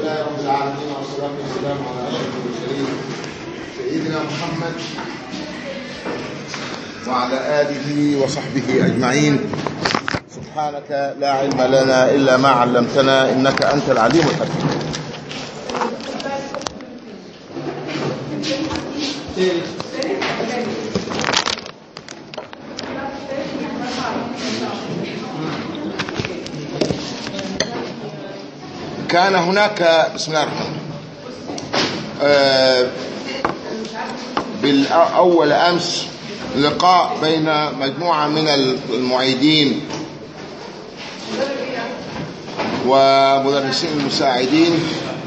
لله رب العالمين والصلاة والسلام على أشرف المرسلين سيدنا محمد وعلى آله وصحبه أجمعين سبحانك لا علم لنا إلا ما علمتنا إنك أنت العليم الحكيم كان هناك بسم الله الرحمن الرحيم آه، بالأول أمس لقاء بين مجموعة من المعيدين ومدرسين المساعدين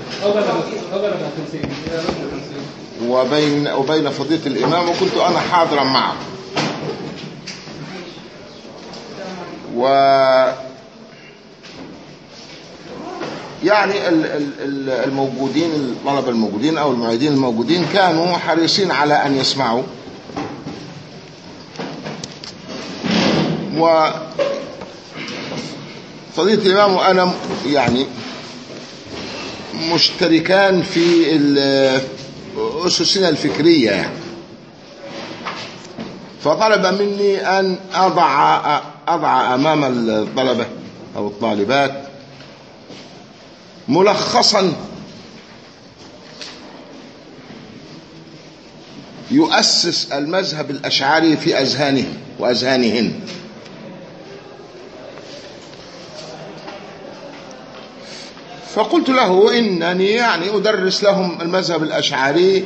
وبين وبين فضيلة الإمام وكنت أنا حاضرا معه و يعني ال- ال- ال- الموجودين الطلبة الموجودين أو المعيدين الموجودين كانوا حريصين على أن يسمعوا و فضيلة الإمام وأنا يعني مشتركان في ال- أسسنا الفكرية يعني فطلب مني أن أضع أضع أمام الطلبة أو الطالبات ملخصا يؤسس المذهب الأشعري في أذهانهم وأذهانهن فقلت له إنني يعني أدرس لهم المذهب الأشعري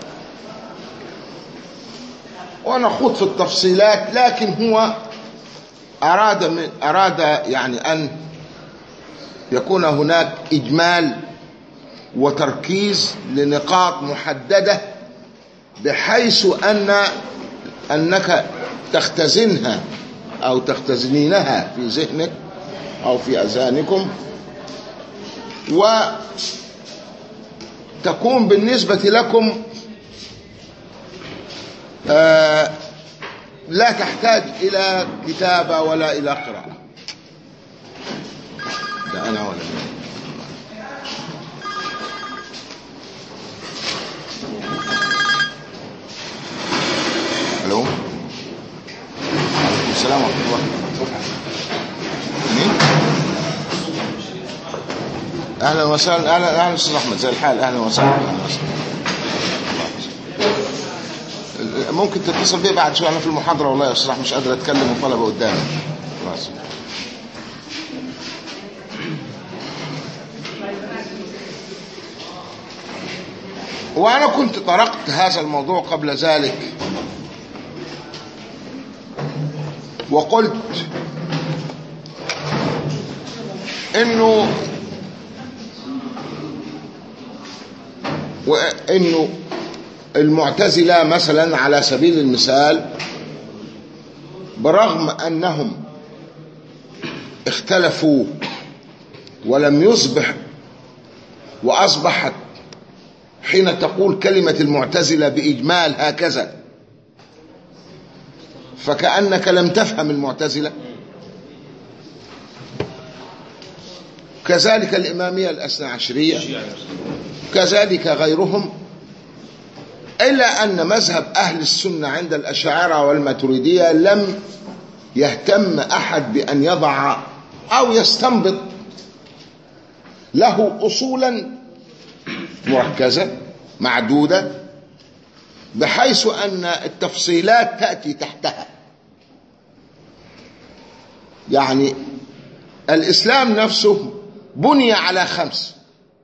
ونخوض في التفصيلات لكن هو أراد من أراد يعني أن يكون هناك إجمال وتركيز لنقاط محددة بحيث أن أنك تختزنها أو تختزنينها في ذهنك أو في أذهانكم وتكون بالنسبة لكم آه لا تحتاج إلى كتابة ولا إلى قراءة لا أنا ولا أنا. ألو عليكم السلام ورحمة الله مين؟ أهلا وسهلا أهلا أهلا أستاذ أحمد زي الحال أهلا وسهلا أهلا وسهلا ممكن تتصل بي بعد شوية أنا في المحاضرة والله يا أستاذ أحمد مش قادر أتكلم والطلبة قدامي خلاص وأنا كنت طرقت هذا الموضوع قبل ذلك وقلت إنه وإنه المعتزلة مثلا على سبيل المثال برغم أنهم اختلفوا ولم يصبح وأصبحت حين تقول كلمة المعتزلة بإجمال هكذا فكأنك لم تفهم المعتزلة كذلك الإمامية الأثنى عشرية كذلك غيرهم إلا أن مذهب أهل السنة عند الأشاعرة والماتريدية لم يهتم أحد بأن يضع أو يستنبط له أصولا مركزة معدودة بحيث أن التفصيلات تأتي تحتها يعني الإسلام نفسه بني على خمس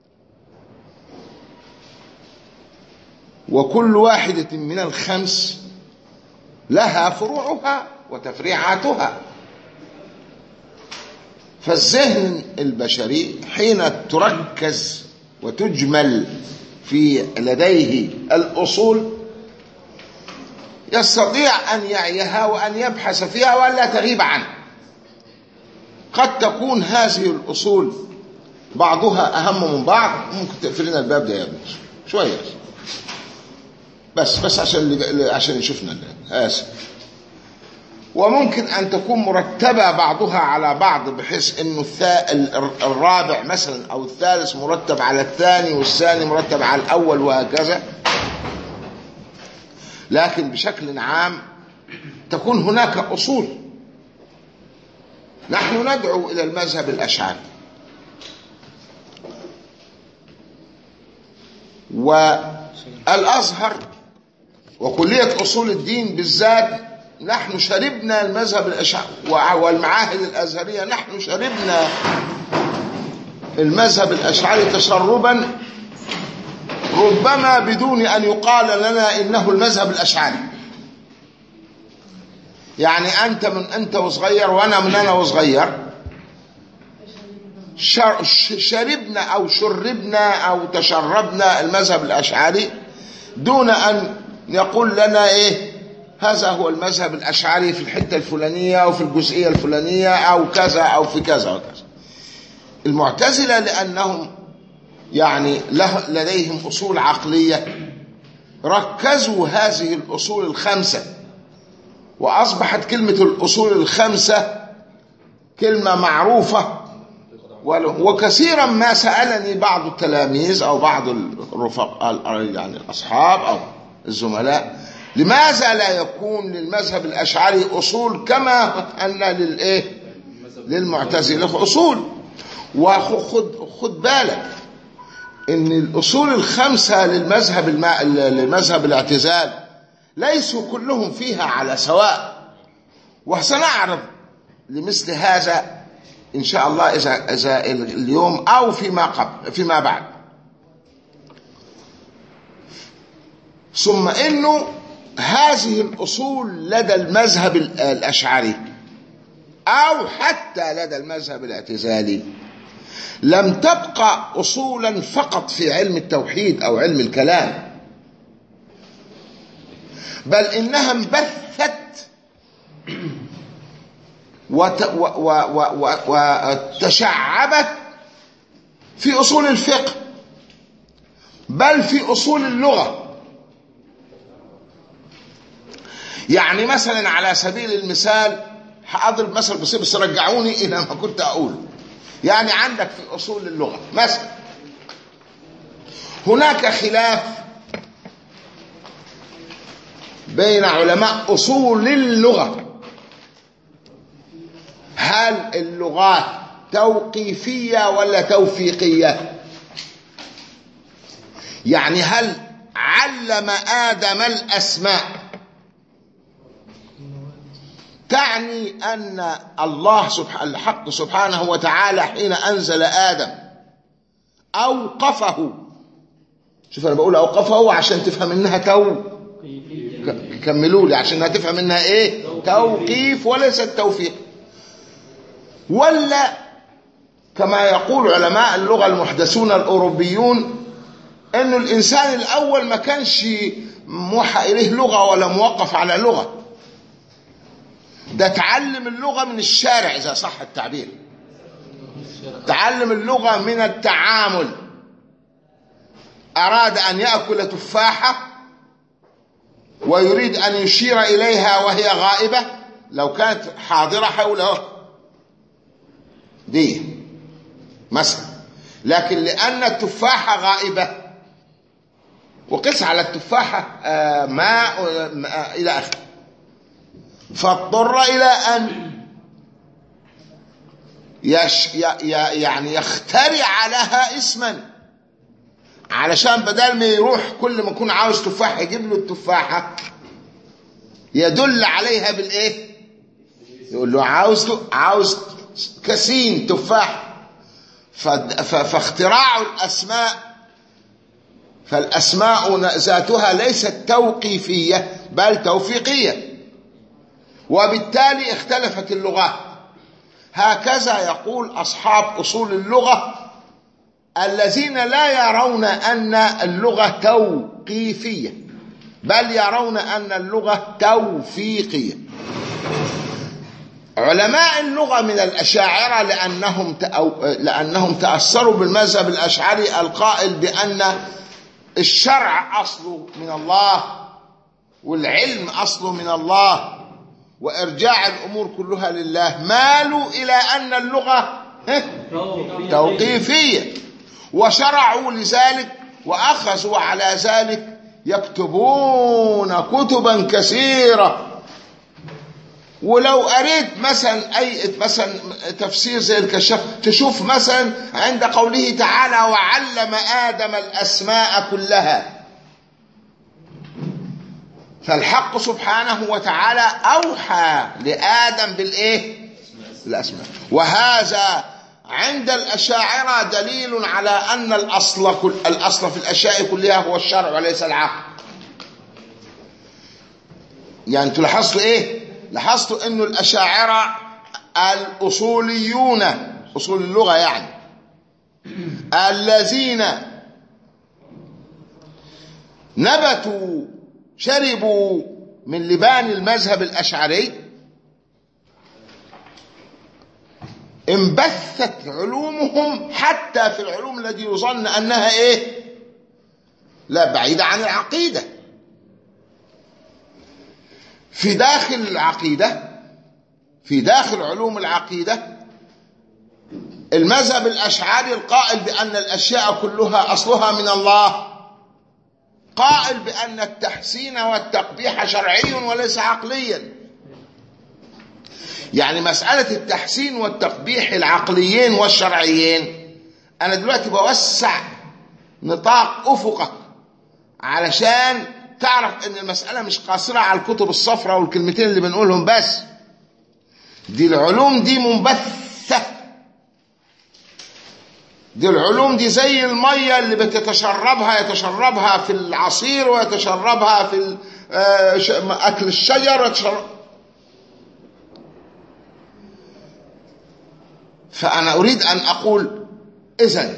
وكل واحدة من الخمس لها فروعها وتفريعاتها فالذهن البشري حين تركز وتجمل في لديه الأصول يستطيع أن يعيها وأن يبحث فيها وألا تغيب عنه قد تكون هذه الأصول بعضها أهم من بعض ممكن تقفل لنا الباب ده يا ابني شوية بس بس عشان اللي عشان يشوفنا الآن آسف وممكن أن تكون مرتبة بعضها على بعض بحيث أنه الثا... الرابع مثلا أو الثالث مرتب على الثاني والثاني مرتب على الأول وهكذا لكن بشكل عام تكون هناك أصول نحن ندعو إلى المذهب الأشعري والأزهر وكلية أصول الدين بالذات نحن شربنا المذهب الأشعري والمعاهد الأزهرية نحن شربنا المذهب الأشعري تشربا ربما بدون أن يقال لنا إنه المذهب الأشعري يعني أنت من أنت وصغير وأنا من أنا وصغير شربنا أو شربنا أو تشربنا المذهب الأشعري دون أن يقول لنا إيه هذا هو المذهب الأشعري في الحتة الفلانية أو في الجزئية الفلانية أو كذا أو في كذا وكذا المعتزلة لأنهم يعني لديهم أصول عقلية ركزوا هذه الأصول الخمسة وأصبحت كلمة الأصول الخمسة كلمة معروفة وكثيرا ما سألني بعض التلاميذ أو بعض الرفق يعني الأصحاب أو الزملاء لماذا لا يكون للمذهب الأشعري أصول كما أن للإيه للمعتزلة أصول وخد خد بالك ان الاصول الخمسه للمذهب الماء لمذهب الاعتزال ليسوا كلهم فيها على سواء وسنعرض لمثل هذا ان شاء الله اذا اذا اليوم او فيما قبل فيما بعد ثم انه هذه الاصول لدى المذهب الاشعري او حتى لدى المذهب الاعتزالي لم تبقى اصولا فقط في علم التوحيد او علم الكلام بل انها انبثت وتشعبت في اصول الفقه بل في اصول اللغه يعني مثلا على سبيل المثال هضرب مثل بسيط بس رجعوني الى ما كنت اقول يعني عندك في اصول اللغه مثلا هناك خلاف بين علماء اصول اللغه هل اللغات توقيفيه ولا توفيقيه يعني هل علم ادم الاسماء تعني أن الله سبحانه الحق سبحانه وتعالى حين أنزل آدم أوقفه شوف أنا بقول أوقفه عشان تفهم إنها تو كملوا لي عشان تفهم إنها إيه توقيف وليست توفيق ولا كما يقول علماء اللغة المحدثون الأوروبيون إنه الإنسان الأول ما كانش موحى إليه لغة ولا موقف على لغة ده تعلم اللغة من الشارع إذا صح التعبير تعلم اللغة من التعامل أراد أن يأكل تفاحة ويريد أن يشير إليها وهي غائبة لو كانت حاضرة حوله دي مثلا لكن لأن التفاحة غائبة وقس على التفاحة ماء إلى آخره فاضطر إلى أن يش يعني يخترع لها اسما علشان بدل ما يروح كل ما يكون عاوز تفاح يجيب له التفاحة يدل عليها بالايه يقول له عاوز عاوز كسين تفاح فاختراع الاسماء فالاسماء ذاتها ليست توقيفيه بل توفيقيه وبالتالي اختلفت اللغات هكذا يقول أصحاب أصول اللغة الذين لا يرون أن اللغة توقيفية بل يرون أن اللغة توفيقية علماء اللغة من الأشاعرة لأنهم لأنهم تأثروا بالمذهب الأشعري القائل بأن الشرع أصله من الله والعلم أصله من الله وإرجاع الأمور كلها لله مالوا إلى أن اللغة توقيفية وشرعوا لذلك وأخذوا على ذلك يكتبون كتبا كثيرة ولو قريت مثلا أي مثلا تفسير زي الكشاف تشوف مثلا عند قوله تعالى وعلم آدم الأسماء كلها فالحق سبحانه وتعالى أوحى لآدم بالإيه؟ بالأسماء وهذا عند الأشاعرة دليل على أن الأصل, كل الأصل في الأشياء كلها هو الشرع وليس العقل يعني انتوا لاحظتوا ايه لاحظتوا انه الأشاعرة الأصوليون أصول اللغة يعني الذين نبتوا شربوا من لبان المذهب الأشعري انبثت علومهم حتى في العلوم التي يظن أنها إيه لا بعيدة عن العقيدة في داخل العقيدة في داخل علوم العقيدة المذهب الأشعري القائل بأن الأشياء كلها أصلها من الله قائل بأن التحسين والتقبيح شرعي وليس عقليا يعني مسألة التحسين والتقبيح العقليين والشرعيين أنا دلوقتي بوسع نطاق أفقك علشان تعرف أن المسألة مش قاصرة على الكتب الصفراء والكلمتين اللي بنقولهم بس دي العلوم دي منبثة دي العلوم دي زي المية اللي بتتشربها يتشربها في العصير ويتشربها في أكل الشجر ويتشرب فأنا أريد أن أقول إذن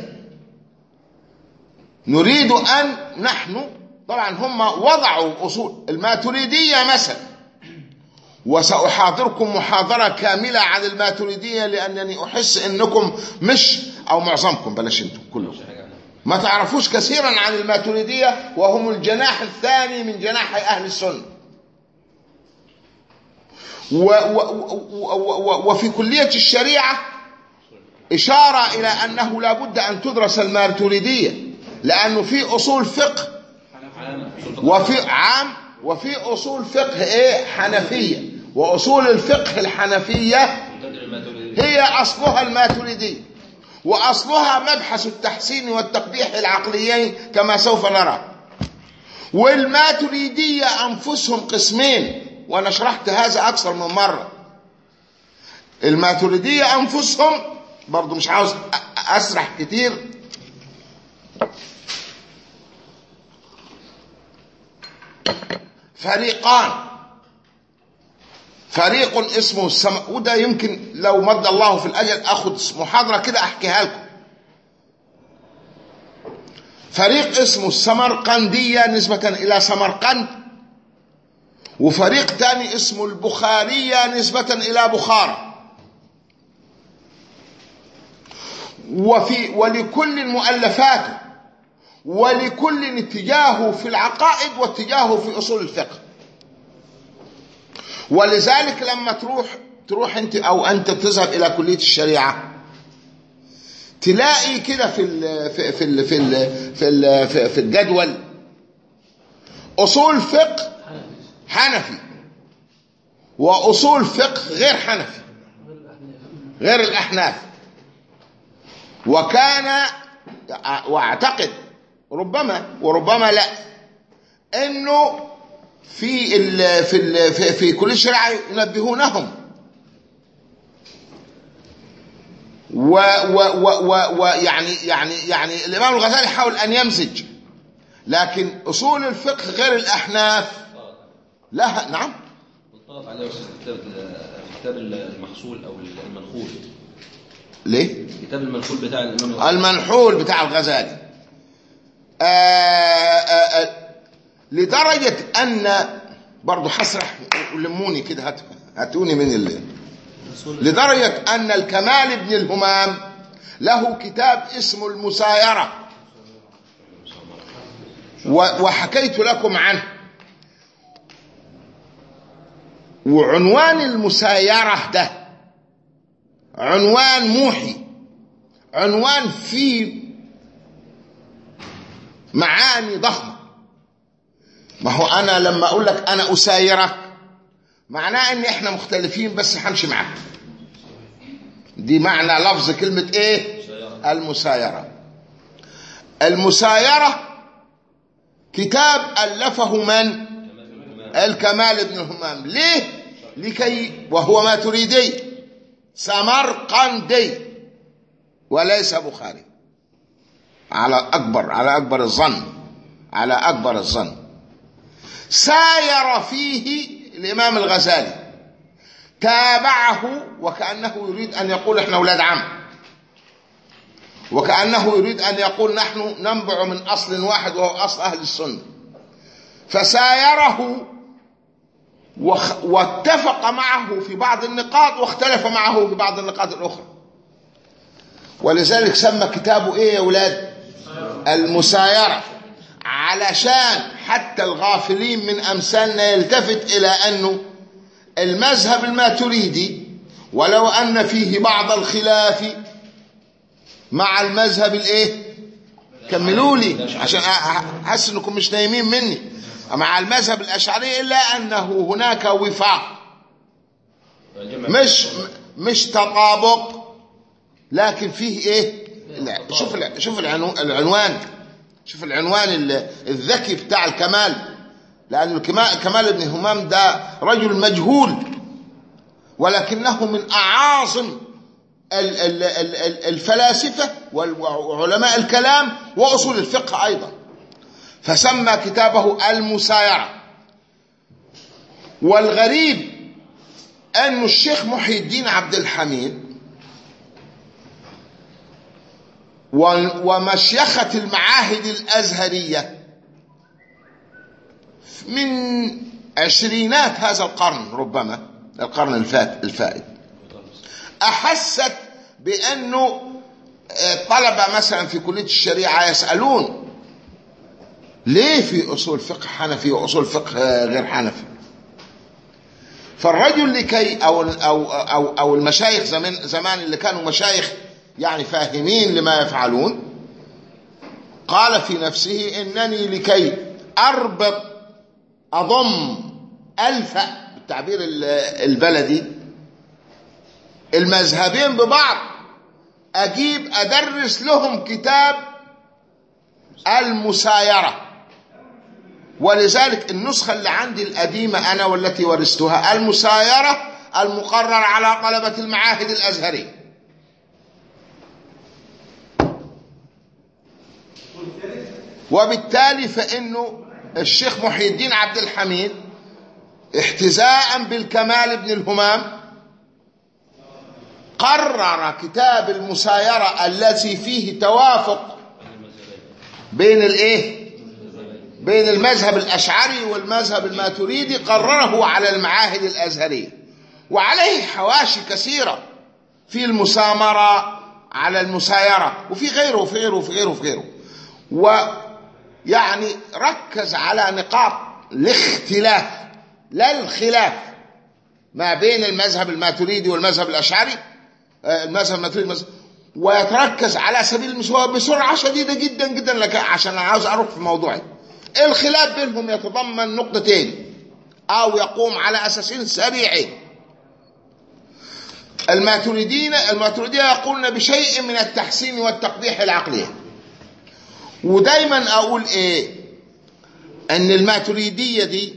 نريد أن نحن طبعا هم وضعوا أصول الماتريدية مثلا وسأحاضركم محاضرة كاملة عن الماتريدية لأنني أحس أنكم مش أو معظمكم بلاش أنتم كلكم ما تعرفوش كثيرا عن الماتريدية وهم الجناح الثاني من جناح أهل السنة و و و وفي كلية الشريعة إشارة إلى أنه لا بد أن تدرس الماتريدية لأنه في أصول فقه وفي عام وفي أصول فقه إيه حنفية وأصول الفقه الحنفية هي أصلها الماتريدية وأصلها مبحث التحسين والتقبيح العقليين كما سوف نرى والماتريدية أنفسهم قسمين وأنا شرحت هذا أكثر من مرة الماتريدية أنفسهم برضو مش عاوز أسرح كتير فريقان فريق اسمه السم... وده يمكن لو مد الله في الأجل أخذ محاضرة كده أحكيها لكم فريق اسمه السمرقندية نسبة إلى سمرقند وفريق تاني اسمه البخارية نسبة إلى بخارى وفي ولكل مؤلفاته ولكل اتجاهه في العقائد واتجاهه في أصول الفقه ولذلك لما تروح تروح انت او انت تذهب الى كليه الشريعه تلاقي كده في ال في في ال في ال في, ال في, في الجدول اصول فقه حنفي واصول فقه غير حنفي غير الاحناف وكان واعتقد ربما وربما لا انه في ال في ال في, في كل الشريعه ينبهونهم و و و ويعني يعني يعني الامام الغزالي حاول ان يمزج لكن اصول الفقه غير الاحناف لا نعم طلب عليه كتاب كتاب المحصول او المنخول ليه كتاب المنخول بتاع الامام الغزالي المنحول بتاع الغزالي آآ آآ لدرجة أن برضو حسرح ولموني كده هات هاتوني من اللي لدرجة أن الكمال بن الهمام له كتاب اسمه المسايرة وحكيت لكم عنه وعنوان المسايرة ده عنوان موحي عنوان فيه معاني ضخمة ما هو أنا لما أقول لك أنا أسايرك معناه إن إحنا مختلفين بس همشي معاك دي معنى لفظ كلمة إيه المسايرة المسايرة كتاب ألفه من الكمال بن همام ليه لكي وهو ما تريدي سمرقندي وليس بخاري على أكبر على أكبر الظن على أكبر الظن ساير فيه الإمام الغزالي تابعه وكأنه يريد أن يقول إحنا أولاد عم وكأنه يريد أن يقول نحن ننبع من أصل واحد وهو أصل أهل السنة فسايره وخ... واتفق معه في بعض النقاط واختلف معه في بعض النقاط الأخرى ولذلك سمى كتابه إيه يا أولاد المسايرة علشان حتى الغافلين من أمثالنا يلتفت إلى أنه المذهب الماتريدي ولو أن فيه بعض الخلاف مع المذهب الايه كملوا لي عشان احس انكم مش نايمين مني مع المذهب الاشعري الا انه هناك وفاق مش مش تطابق لكن فيه ايه لا شوف شوف العنوان شوف العنوان الذكي بتاع الكمال لان الكمال ابن همام ده رجل مجهول ولكنه من اعاظم الفلاسفة وعلماء الكلام وأصول الفقه أيضا فسمى كتابه المسايرة والغريب أن الشيخ محي الدين عبد الحميد ومشيخة المعاهد الأزهرية من عشرينات هذا القرن ربما القرن الفات الفائت أحست بأنه طلبة مثلا في كلية الشريعة يسألون ليه في أصول فقه حنفي وأصول فقه غير حنفي فالرجل لكي أو, أو, أو, أو المشايخ زمان, زمان اللي كانوا مشايخ يعني فاهمين لما يفعلون قال في نفسه إنني لكي أربط أضم ألفأ بالتعبير البلدي المذهبين ببعض أجيب أدرس لهم كتاب المسايرة ولذلك النسخة اللي عندي القديمة أنا والتي ورثتها المسايرة المقرر على طلبة المعاهد الأزهرية وبالتالي فإنه الشيخ محي الدين عبد الحميد احتزاء بالكمال بن الهمام قرر كتاب المسايرة الذي فيه توافق بين الايه بين المذهب الأشعري والمذهب الماتريدي قرره على المعاهد الأزهرية وعليه حواشي كثيرة في المسامرة على المسايرة وفي غيره وفي غيره وفي غيره وفي غيره ويعني ركز على نقاط الاختلاف لا الخلاف ما بين المذهب الماتريدي والمذهب الأشعري المذهب الماتريدي المذهب ويتركز على سبيل المساواة بسرعة شديدة جدا جدا لك عشان أنا عاوز أروح في موضوعي الخلاف بينهم يتضمن نقطتين أو يقوم على أساسين سريعين الماتريدين الماتريدية يقولون بشيء من التحسين والتقبيح العقلية ودايما أقول إيه أن الماتريدية دي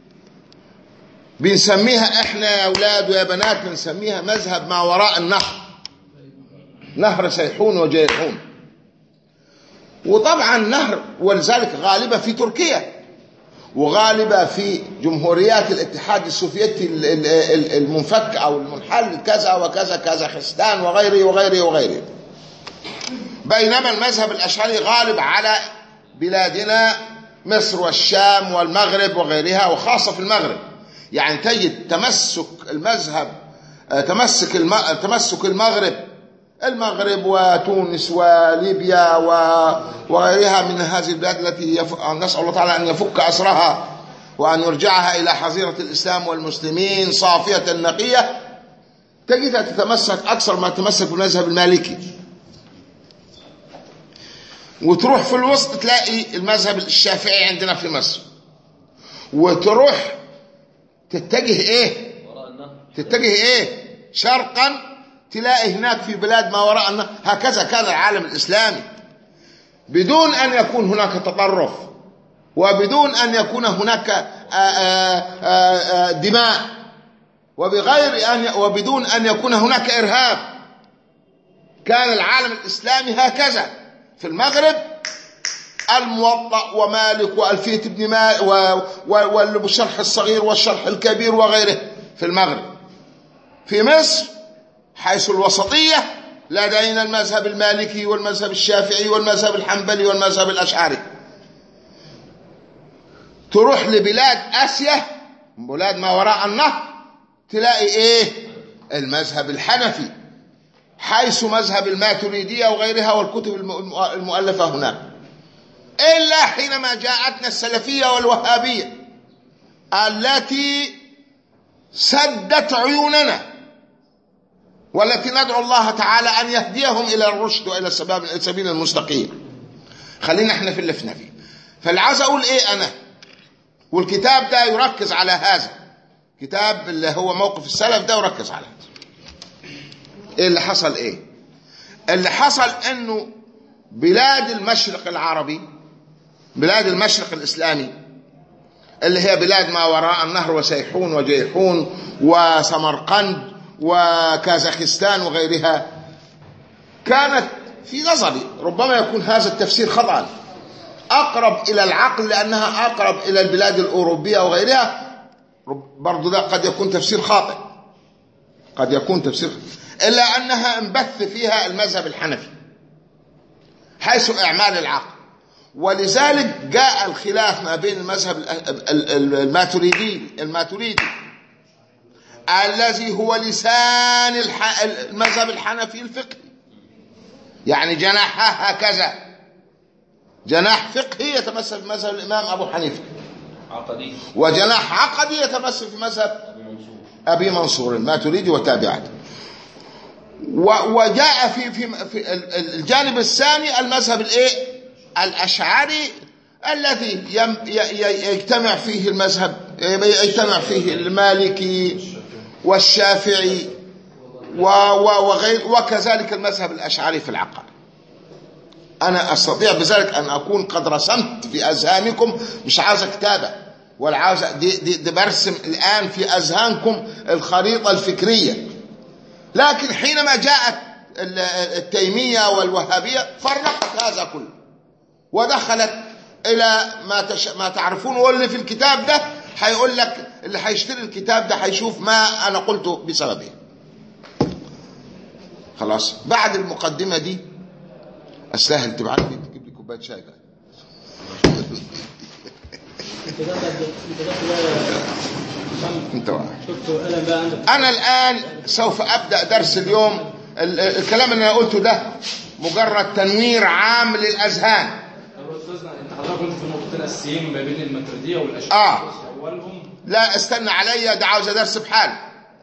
بنسميها إحنا يا أولاد ويا بنات بنسميها مذهب ما وراء النهر نهر سيحون وجيحون وطبعا نهر ولذلك غالبة في تركيا وغالبة في جمهوريات الاتحاد السوفيتي المنفك أو المنحل كذا وكذا كازاخستان وغيره وغيره وغيره بينما المذهب الأشعري غالب على بلادنا مصر والشام والمغرب وغيرها وخاصة في المغرب يعني تجد تمسك المذهب تمسك الم... تمسك المغرب المغرب وتونس وليبيا و... وغيرها من هذه البلاد التي يف... نسأل الله تعالى أن يفك أسرها وأن يرجعها إلى حظيرة الإسلام والمسلمين صافية نقية تجدها تتمسك أكثر ما تتمسك بالمذهب المالكي وتروح في الوسط تلاقي المذهب الشافعي عندنا في مصر وتروح تتجه ايه وراء النهر تتجه ايه شرقا تلاقي هناك في بلاد ما وراء النهر هكذا كان العالم الاسلامي بدون ان يكون هناك تطرف وبدون ان يكون هناك آآ آآ آآ دماء وبغير ان وبدون ان يكون هناك ارهاب كان العالم الاسلامي هكذا في المغرب الموطأ ومالك وألفية ابن مالك والشرح الصغير والشرح الكبير وغيره في المغرب في مصر حيث الوسطية لدينا المذهب المالكي والمذهب الشافعي والمذهب الحنبلي والمذهب الأشعري تروح لبلاد آسيا بلاد ما وراء النهر تلاقي ايه المذهب الحنفي حيث مذهب الماتريدية وغيرها والكتب الم- المؤلفة هناك إلا حينما جاءتنا السلفية والوهابية التي سدت عيوننا والتي ندعو الله تعالى أن يهديهم إلى الرشد وإلى السباب- السبيل المستقيم خلينا احنا في اللي فينا فيه فاللي عايز أقول إيه أنا والكتاب ده يركز على هذا كتاب اللي هو موقف السلف ده يركز على هذا ايه اللي حصل ايه اللي حصل انه بلاد المشرق العربي بلاد المشرق الاسلامي اللي هي بلاد ما وراء النهر وسيحون وجيحون وسمرقند وكازاخستان وغيرها كانت في نظري ربما يكون هذا التفسير خطأ أقرب إلى العقل لأنها أقرب إلى البلاد الأوروبية وغيرها رب- برضو ده قد يكون تفسير خاطئ قد يكون تفسير إلا أنها انبث فيها المذهب الحنفي حيث إعمال العقل ولذلك جاء الخلاف ما بين المذهب ال- ال- ال- الماتريدي الماتريدي الذي هو لسان الح- المذهب الحنفي الفقهي يعني جناحها هكذا جناح فقهي يتمثل في مذهب الإمام أبو حنيفة عقدي وجناح عقدي يتمثل في مذهب أبي منصور أبي منصور الماتريدي وتابعته و- وجاء في في في ال- ال- الجانب الثاني المذهب الايه الاشعري الذي يم- ي- ي- يجتمع فيه المذهب يجتمع فيه المالكي والشافعي و- و- وغير وكذلك المذهب الاشعري في العقائد انا استطيع بذلك ان اكون قد رسمت في اذهانكم مش عاوز كتابه ولا عاوز دي, دي, دي برسم الان في اذهانكم الخريطه الفكريه لكن حينما جاءت ال- التيميه والوهابيه فرقت هذا كله ودخلت الى ما تش... ما تعرفون واللي في الكتاب ده هيقول لك اللي هيشتري الكتاب ده هيشوف ما انا قلته بسببه خلاص بعد المقدمه دي استاهل تبعت لي تجيب لي كوبايه شاي بقى انت داخل انت داخل بقى محمد انت واحد شفت قلم بقى عندك انا الان سوف ابدا درس اليوم ال- ال- الكلام اللي انا قلته ده مجرد تنوير عام للاذهان طب يا استاذنا انت حضرتك قلت في نقطتين اساسيين ما بين الماتريديه والاشعريه آه. اولهم لا استنى عليا ده عاوز درس بحال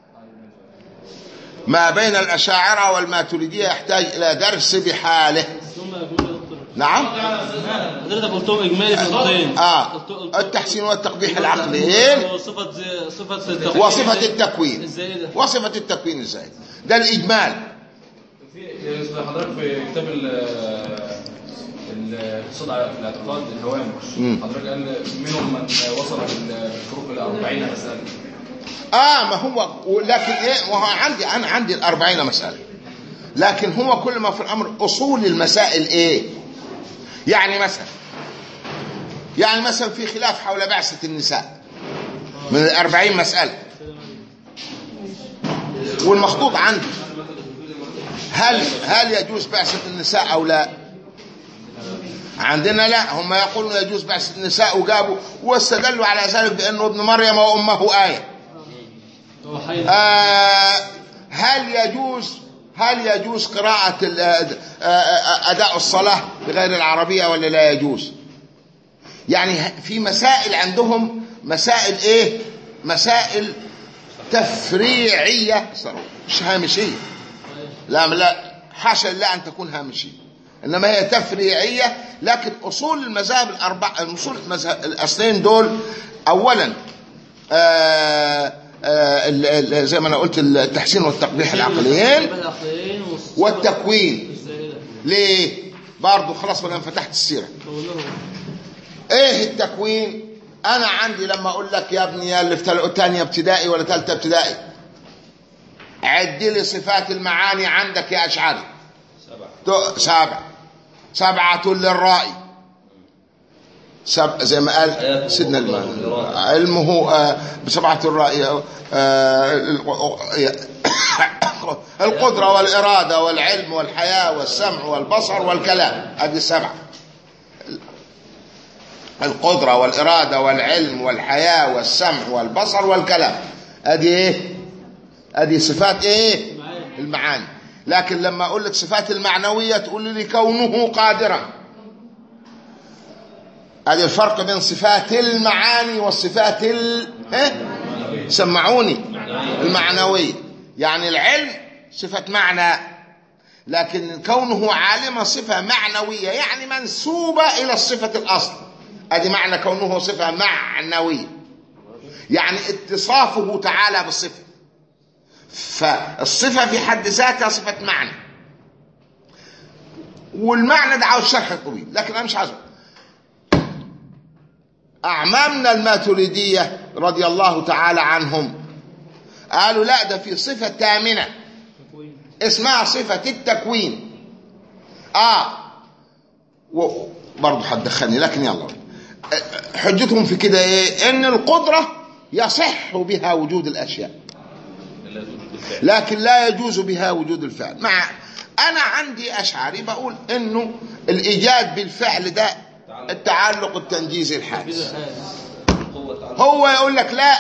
ما بين الاشاعره والماتريديه يحتاج الى درس بحاله ثم اجمالي يا دكتور نعم حضرتك قلتهم اجمالي في نقطتين اه قلت- قلت- التحسين والتقبيح العقليين وصفة زي- صفة التقويم وصفه التكوين ازاي ده؟ وصفه التكوين ازاي ده الاجمال في يا استاذ حضرتك في كتاب ال الاقتصاد على في الاعتقاد الهوامش مم. حضرتك قال منهم من وصل بال- بالفروق الى 40 مساله اه ما هو لكن ايه وهو عندي انا عندي الأربعين مسألة لكن هو كل ما في الأمر أصول المسائل ايه يعني مثلا يعني مثلا في خلاف حول بعثة النساء من الأربعين مسألة والمخطوط عندي هل هل يجوز بعثة النساء أو لا عندنا لا هم يقولون يجوز بعثة النساء وجابوا واستدلوا على ذلك بأنه ابن مريم وأمه آية هو حي آه، هل يجوز هل يجوز قراءة ال- آه، آه، أداء الصلاة بغير العربية ولا لا يجوز يعني في مسائل عندهم مسائل ايه مسائل تفريعيه صراحة. مش هامشيه لا لا حاشا لله ان تكون هامشيه انما هي تفريعيه لكن اصول المذاهب الاربع اصول المذهب الاصلين دول اولا آه آه ال- ال- زي ما انا قلت التحسين والتقبيح العقليين العقليين والص- والتكوين الزائدة. ليه برضه خلاص ما دام فتحت السيره كونهم ايه التكوين انا عندي لما اقول لك يا ابني يا اللي في تل- تانية ابتدائي ولا ثالثه ابتدائي عد لي صفات المعاني عندك يا اشعري سبعة تو- سبع سبعة للرائي سب زي ما قال آياته سيدنا وقدرته الإمام والإرادة. علمه آه، بسبعة الرائي آه، القدرة والإرادة والعلم والحياة والسمع والبصر والكلام هذه السبعة القدرة والإرادة والعلم والحياة والسمع والبصر والكلام هذه ايه هذه صفات ايه المعاني لكن لما اقول لك صفات المعنوية تقول لي كونه قادرا هذا الفرق بين صفات المعاني والصفات ال إيه؟ سمعوني المعنوية يعني العلم صفة معنى لكن كونه عالما صفة معنوية يعني منسوبة إلى الصفة الأصل ادي معنى كونه صفة معنوية يعني اتصافه تعالى بالصفة فالصفة في حد ذاتها صفة معنى والمعنى ده عاوز شرح طويل لكن انا مش عايزه اعمامنا الماتريدية رضي الله تعالى عنهم قالوا لا ده في صفة ثامنة تكوين اسمها صفة التكوين اه و- برضه هتدخلني لكن يلا حجتهم في كده ايه ان القدرة يصح بها وجود الاشياء لا توجد بالفعل لكن لا يجوز بها وجود الفعل مع انا عندي اشعري بقول انه الايجاد بالفعل ده التعلق التنجيزي الحادث القوة تعالى هو يقول لك لا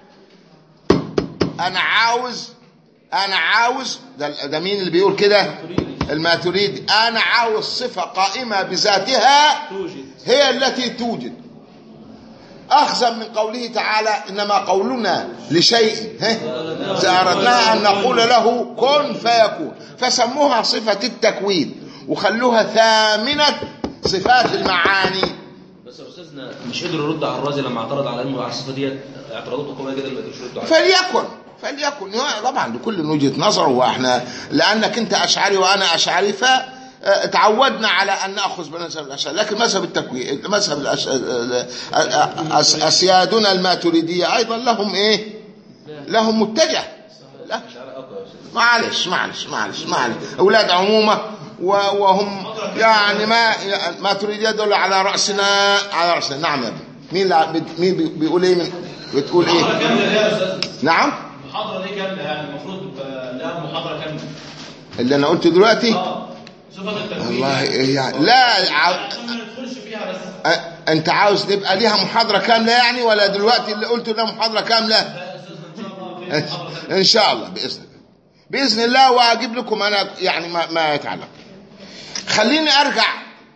انا عاوز انا عاوز ده, ده مين اللي بيقول كده الماتريدي انا عاوز صفة قائمة بذاتها توجد هي التي توجد اخذا من قوله تعالى انما قولنا لشيء ها؟ اذا اردنا ان نقول له كن فيكون فسموها صفة التكوين وخلوها ثامنة صفات المعاني بس يا استاذنا مش قدروا يردوا على الرازي لما اعترض على انه على الصفه ديت اعتراضاته قويه جدا ما قدروش يردوا عليها فليكن فليكن هو طبعا لكل من وجهه نظر واحنا لانك انت اشعري وانا اشعري ف آه، تعودنا على ان ناخذ بمذهب الاشعري لكن مذهب التكوين مذهب الأش... آه، آه، أس... اسيادنا الماتريديه ايضا لهم ايه لهم متجه لا اشعار اقوى يا استاذ معلش معلش معلش معلش اولاد عمومه و- وهم يعني ما ما تريد يدل على راسنا على راسنا نعم يا ابني مين اللي ع- مين بي- بيقول ايه من بتقول ايه كاملة ليه يا أستاذ؟ نعم المحاضرة دي كاملة يعني المفروض آه، لها محاضرة كاملة اللي انا قلته دلوقتي اه صفة التكوين والله إيه يعني لا ع- عشان ما ندخلش فيها بس أ- انت عاوز تبقى ليها محاضره كامله يعني ولا دلوقتي اللي قلته ده محاضره كامله لا يا أستاذنا إن شاء الله في محاضرة تانية. ان شاء الله باذن الله باذن الله واجيب لكم انا يعني ما, ما يتعلق خليني ارجع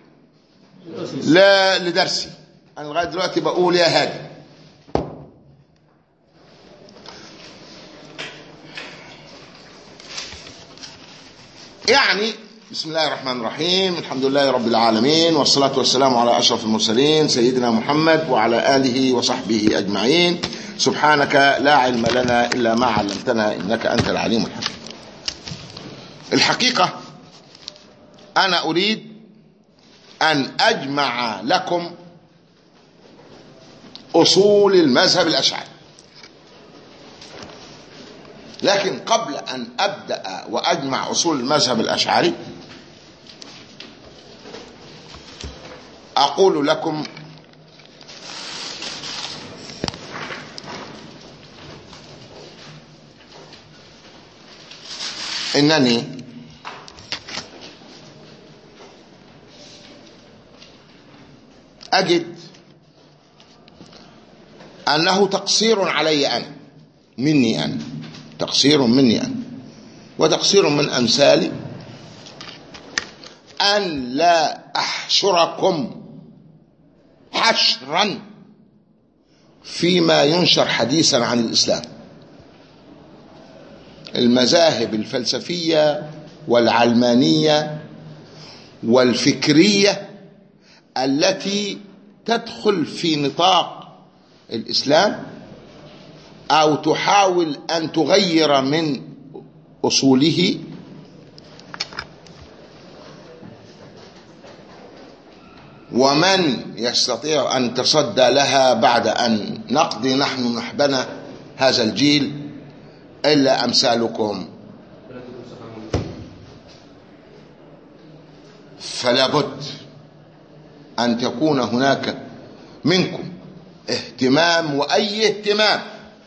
ل- لدرسي انا لغايه دلوقتي بقول يا هادي يعني بسم الله الرحمن الرحيم الحمد لله رب العالمين والصلاة والسلام على أشرف المرسلين سيدنا محمد وعلى آله وصحبه أجمعين سبحانك لا علم لنا إلا ما علمتنا إنك أنت العليم الحكيم الحقيقة أنا أريد أن أجمع لكم أصول المذهب الأشعري لكن قبل أن أبدأ وأجمع أصول المذهب الأشعري أقول لكم إنني أجد أنه تقصير علي أنا مني أنا تقصير مني أنا وتقصير من أمثالي أن لا أحشركم حشرا فيما ينشر حديثا عن الإسلام المذاهب الفلسفية والعلمانية والفكرية التي تدخل في نطاق الإسلام أو تحاول أن تغير من أصوله ومن يستطيع أن تصدى لها بعد أن نقضي نحن نحبنا هذا الجيل إلا أمثالكم فلا بد أن تكون هناك منكم اهتمام وأي اهتمام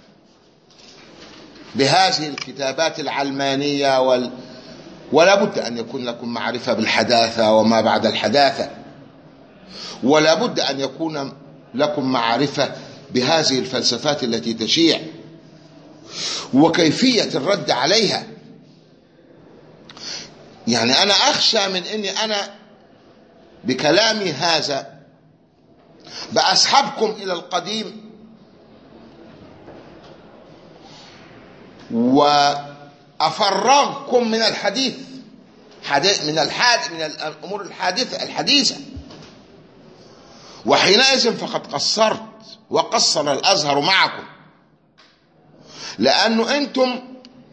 بهذه الكتابات العلمانية وال... ولا بد أن يكون لكم معرفة بالحداثة وما بعد الحداثة ولا بد أن يكون لكم معرفة بهذه الفلسفات التي تشيع وكيفية الرد عليها يعني أنا أخشى من أني أنا بكلامي هذا بأسحبكم إلى القديم وأفرغكم من الحديث حديث من الحادث من الأمور الحادثة الحديثة وحينئذ فقد قصرت وقصر الأزهر معكم لأنه أنتم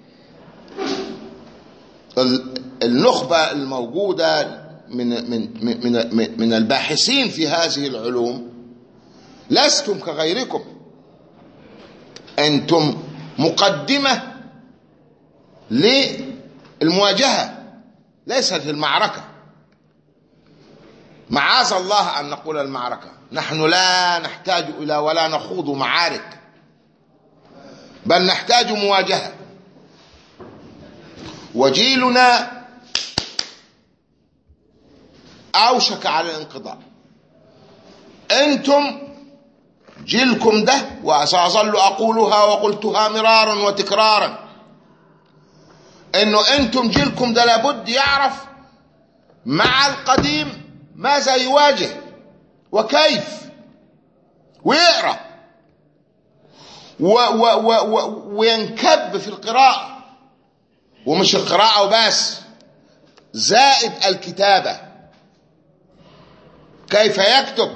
النخبة الموجودة من من من من, من الباحثين في هذه العلوم لستم كغيركم أنتم مقدمة للمواجهة ليست المعركة معاذ الله أن نقول المعركة نحن لا نحتاج إلى ولا نخوض معارك بل نحتاج مواجهة وجيلنا أوشك على الانقضاء أنتم جيلكم ده وسأظل أقولها وقلتها مرارا وتكرارا أنه أنتم جيلكم ده لابد يعرف مع القديم ماذا يواجه وكيف ويقرأ و و و و وينكب في القراءة ومش القراءة وبس زائد الكتابة كيف يكتب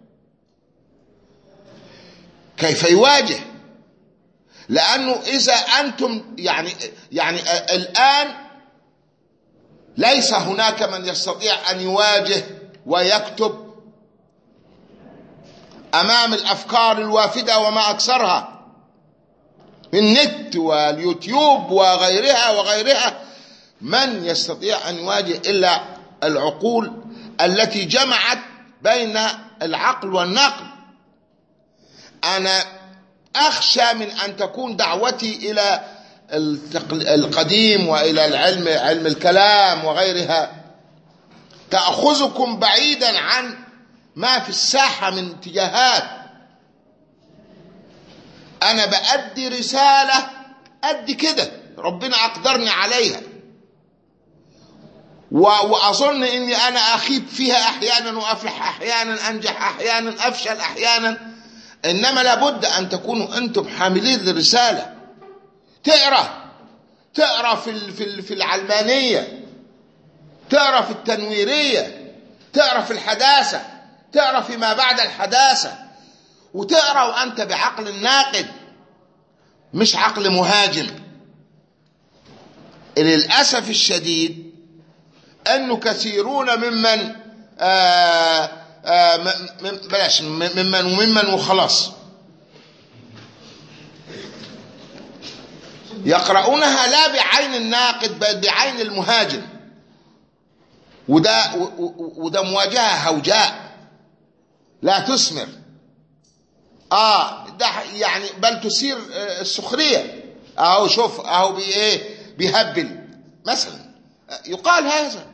كيف يواجه لأنه إذا أنتم يعني يعني الآن ليس هناك من يستطيع أن يواجه ويكتب أمام الأفكار الوافدة وما أكثرها النت واليوتيوب وغيرها وغيرها من يستطيع أن يواجه إلا العقول التي جمعت بين العقل والنقل أنا أخشى من أن تكون دعوتي إلى القديم وإلى العلم علم الكلام وغيرها تأخذكم بعيدا عن ما في الساحة من اتجاهات أنا بأدي رسالة قد كده ربنا أقدرني عليها وأظن أني أنا أخيب فيها أحيانا وأفلح أحيانا أنجح أحيانا أفشل أحيانا إنما لابد أن تكونوا أنتم حاملين للرسالة تقرأ تقرأ في في في العلمانية تقرأ في التنويرية تقرأ في الحداثة تقرأ فيما بعد الحداثة وتقرأ وأنت بعقل ناقد مش عقل مهاجم للأسف الشديد أنه كثيرون ممن آآ آآ بلاش ممن وممن وخلاص يقرؤونها لا بعين الناقد بل بعين المهاجم وده وده مواجهه هوجاء لا تثمر اه ده يعني بل تثير السخريه اهو شوف اهو بي ايه بيهبل مثلا يقال هذا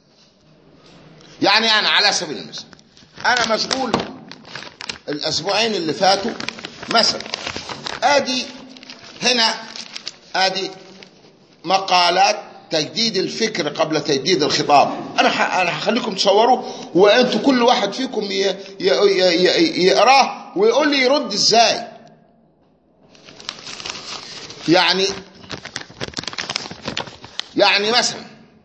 يعني انا على سبيل المثال انا مشغول الاسبوعين اللي فاتوا مثلا ادي هنا ادي مقالات تجديد الفكر قبل تجديد الخطاب انا ح... انا هخليكم تصوروا وانتوا كل واحد فيكم ي... ي... ي... يقراه ويقول لي يرد ازاي يعني يعني مثلا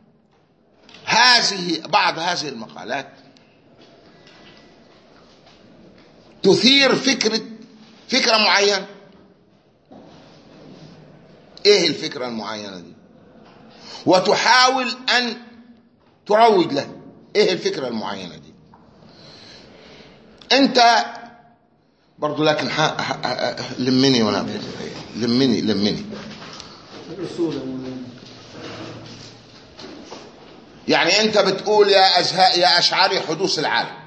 هذه بعض هذه المقالات تثير فكرة فكرة معينة ايه الفكرة المعينة دي وتحاول ان تروج لها ايه الفكرة المعينة دي انت برضو لكن ح... ح... ح... لمني وانا بقول. لمني لمني الأصول يا مولانا. يعني انت بتقول يا أزهاء يا اشعري حدوث العالم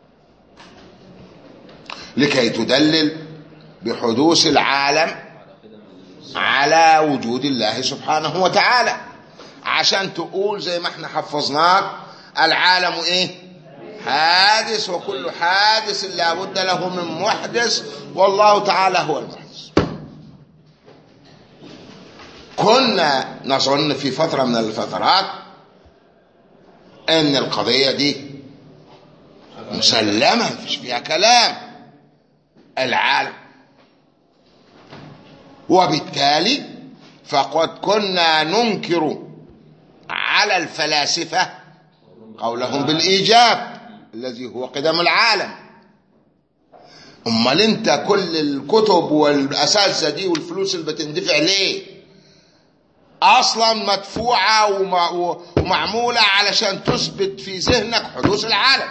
لكي تدلل بحدوث العالم على وجود الله سبحانه وتعالى عشان تقول زي ما احنا حفظناك العالم ايه حادث وكل حادث لا بد له من محدث والله تعالى هو المحدث كنا نظن في فترة من الفترات ان القضية دي مسلمة مفيش فيها كلام العالم وبالتالي فقد كنا ننكر على الفلاسفة قولهم بالإيجاب الذي هو قدم العالم امال انت كل الكتب والاساتذه دي والفلوس اللي بتندفع ليه اصلا مدفوعه ومع- ومعموله علشان تثبت في ذهنك حدوث العالم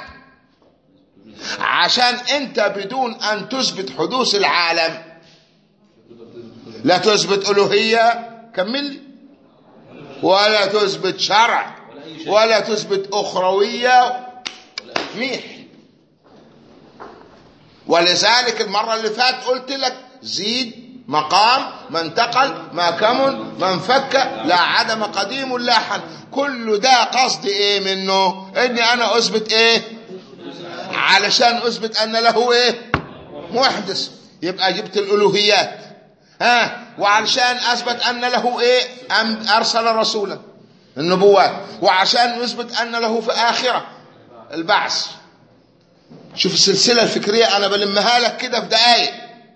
عشان انت بدون ان تثبت حدوث العالم لا تثبت الوهيه كمل لي ولا تثبت شرع ولا تثبت اخرويه ميح ولذلك المرة اللي فات قلت لك زيد مقام ما انتقل ما كمن ما انفك لا عدم قديم لا حن كل ده قصد ايه منه اني انا اثبت ايه علشان اثبت ان له ايه محدث يبقى جبت الالوهيات ها وعلشان اثبت ان له ايه أم ارسل رسولا النبوات وعشان يثبت ان له في اخره البعث شوف السلسله الفكريه انا بلمها لك كده في دقايق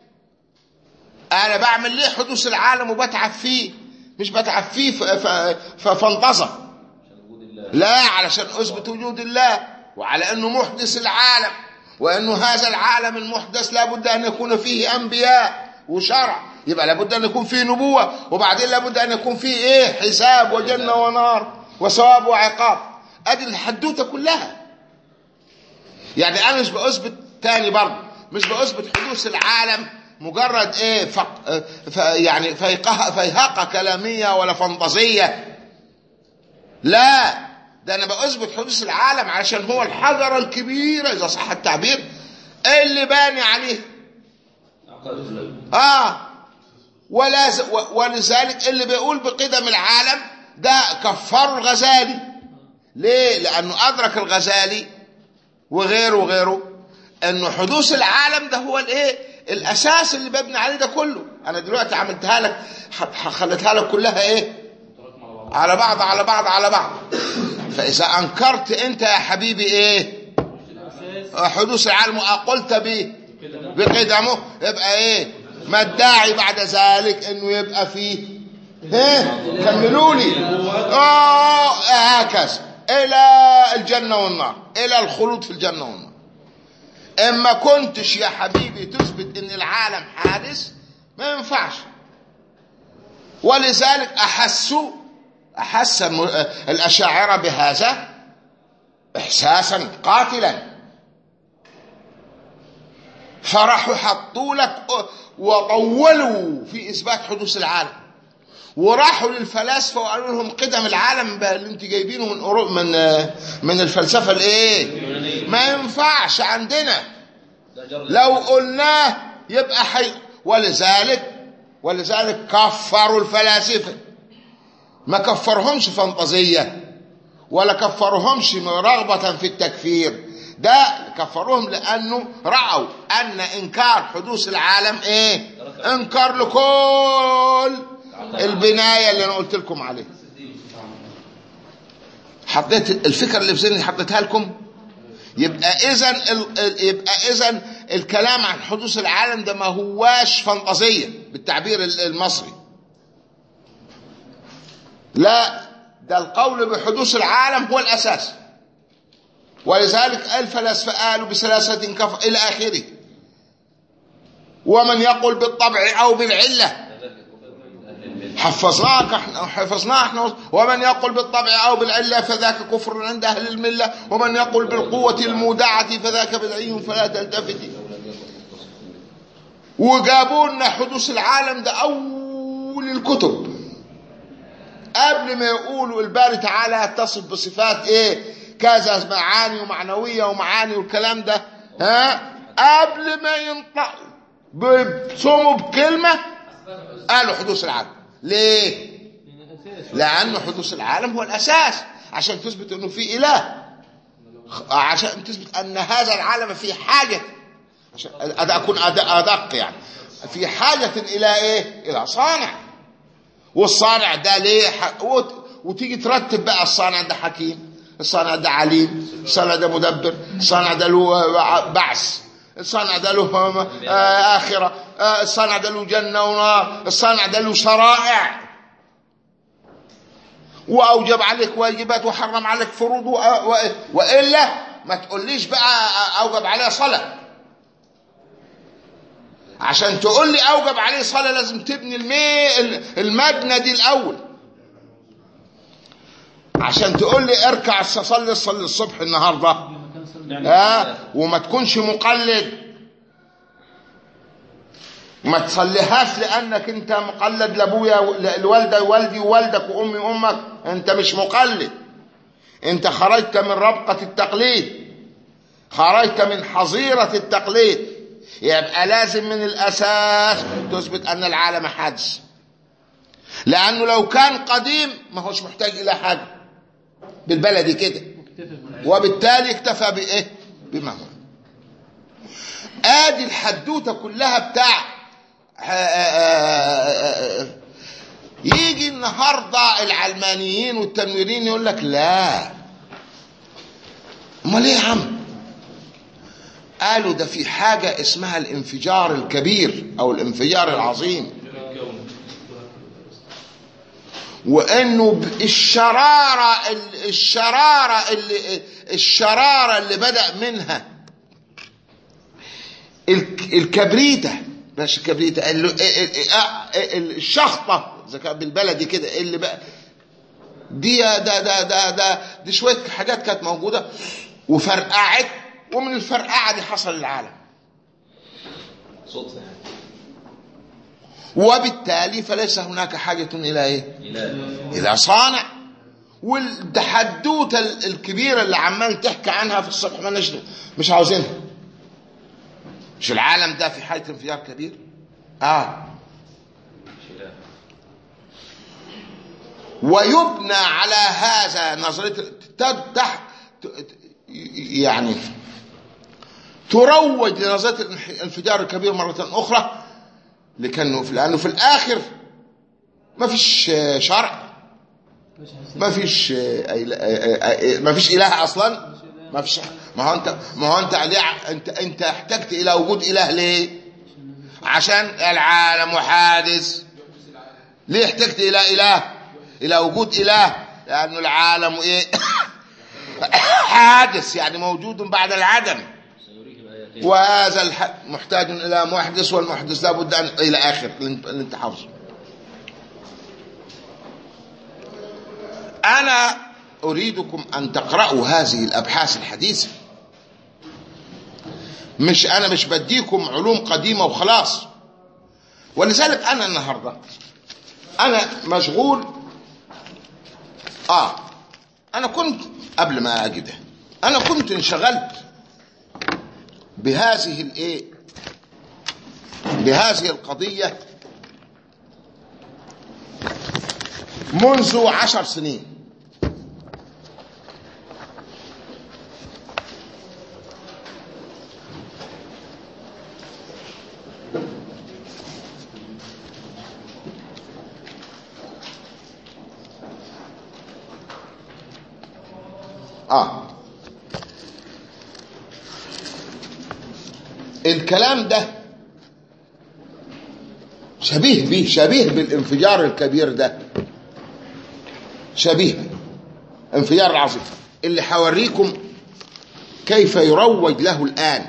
انا بعمل ليه حدوث العالم وبتعب فيه مش بتعب فيه ف- ف- ففنطزه لا علشان اثبت وجود الله وعلى انه محدث العالم وانه هذا العالم المحدث لابد ان يكون فيه انبياء وشرع يبقى لابد ان يكون فيه نبوه وبعدين لابد ان يكون فيه ايه حساب وجنه ونار وثواب وعقاب ادي الحدوته كلها يعني انا مش باثبت تاني برضه مش باثبت حدوث العالم مجرد ايه فق ف يعني فيقه فيهقه كلاميه ولا فانتازيه لا ده انا باثبت حدوث العالم علشان هو الحجره الكبيره اذا صح التعبير اللي باني عليه عقائد الإسلام. اه ولا ز- و- ولذلك اللي بيقول بقدم العالم ده كفروا الغزالي ليه لانه ادرك الغزالي وغيره وغيره انه حدوث العالم ده هو الايه الاساس اللي ببني عليه ده كله انا دلوقتي عملتها لك ح- خليتها لك كلها ايه على بعض على بعض على بعض فاذا انكرت انت يا حبيبي ايه حدوث العالم وقلت به بقدمه يبقى ايه ما الداعي بعد ذلك انه يبقى فيه ايه كملوا لي اه هكذا الى الجنه والنار الى الخلود في الجنه والنار اما كنتش يا حبيبي تثبت ان العالم حادث ما ينفعش ولذلك احسوا احس الم- الاشاعره بهذا احساسا قاتلا فراحوا حطوا لك وطولوا في اثبات حدوث العالم وراحوا للفلاسفه وقالوا لهم قدم العالم بقى اللي انت جايبينه من أورو من من الفلسفه الايه ما ينفعش عندنا ده جر لو قلناه يبقى حي ولذلك ولذلك كفروا الفلاسفه ما كفرهمش فانتازيه ولا كفرهمش رغبة في التكفير ده كفروهم لأنه رأوا أن إنكار حدوث العالم إيه إنكار لكل البناية اللي أنا قلت لكم عليها حطيت الفكرة اللي في ذهني حطيتها لكم يبقى إذا يبقى إذا الكلام عن حدوث العالم ده ما هواش فانتازية بالتعبير المصري لا ده القول بحدوث العالم هو الأساس ولذلك الفلاسفة قالوا بثلاثة كفر إلى آخره ومن يقول بالطبع أو بالعلة حفظناك احنا حفظناه احنا ومن يقول بالطبع او بالعله فذاك كفر عند اهل المله ومن يقول بالقوه المودعه فذاك بدعي فلا تلتفتي وجابوا لنا حدوث العالم ده اول الكتب قبل ما يقولوا الباري تعالى يتصف بصفات ايه كذا معاني ومعنويه ومعاني والكلام ده ها قبل ما ينطقوا بصموا بكلمه قالوا حدوث العالم ليه لأن حدوث العالم هو الأساس عشان تثبت أنه في إله عشان تثبت أن هذا العالم في حاجة عشان أكون أدق يعني في حاجة إلى إيه؟ إلى صانع والصانع ده ليه ح... وت... وتيجي ترتب بقى الصانع ده حكيم الصانع ده عليم الصانع ده مدبر الصانع ده له بعث الصانع ده له آه آخرة آه الصانع ده له جنة ونار الصانع ده له شرائع وأوجب عليك واجبات وحرم عليك فروض و... و... وإلا ما تقوليش بقى أوجب عليه صلاة عشان تقول لي أوجب عليه صلاة لازم تبني المي... المبنى دي الأول عشان تقول لي اركع صلي صلي الصبح النهارده ها وما تكونش مقلد ما تصليهاش لانك انت مقلد لابويا الوالده والدي ووالدك وامي وامك انت مش مقلد انت خرجت من ربقه التقليد خرجت من حظيره التقليد يبقى لازم من الاساس تثبت ان العالم حادث لانه لو كان قديم ما هوش محتاج الى حاجه بالبلدي كده وبالتالي اكتفى بايه بما هو ادي الحدوته كلها بتاع يجي النهارده العلمانيين والتنويرين يقول لك لا امال ايه يا عم قالوا ده في حاجه اسمها الانفجار الكبير او الانفجار العظيم وانه الشراره الشراره اللي الشراره اللي بدا منها الكبريته مش الكبريته الشخطه اذا كان بالبلدي كده اللي بقى دي ده ده ده ده دي شويه حاجات كانت موجوده وفرقعت ومن الفرقعه دي حصل العالم صدفه يعني وبالتالي فليس هناك حاجة إلى إيه؟ إلى صانع والتحدوته الكبيرة اللي عمال تحكي عنها في الصبح ما نجد مش عاوزينها مش العالم ده في حالة انفجار كبير آه ويبنى على هذا نظرية تحت يعني تروج لنظرية الانفجار الكبير مرة أخرى لكنه لانه في الاخر ما فيش شرع ما فيش ما فيش اله اصلا ما فيش ما هو انت ما هو انت انت انت احتجت الى وجود اله ليه عشان العالم حادث ليه احتجت الى اله الى وجود اله لانه العالم ايه حادث يعني موجود بعد العدم وهذا الح... محتاج الى محدث والمحدث لابد ان الى اخر اللي انت حافظه انا اريدكم ان تقرأوا هذه الابحاث الحديثة مش انا مش بديكم علوم قديمة وخلاص ولذلك انا النهاردة انا مشغول اه انا كنت قبل ما اجي ده انا كنت انشغلت بهذه الايه بهذه القضية منذ عشر سنين اه الكلام ده شبيه به شبيه بالانفجار الكبير ده شبيهة انفجار العظيم اللي حوريكم كيف يروج له الآن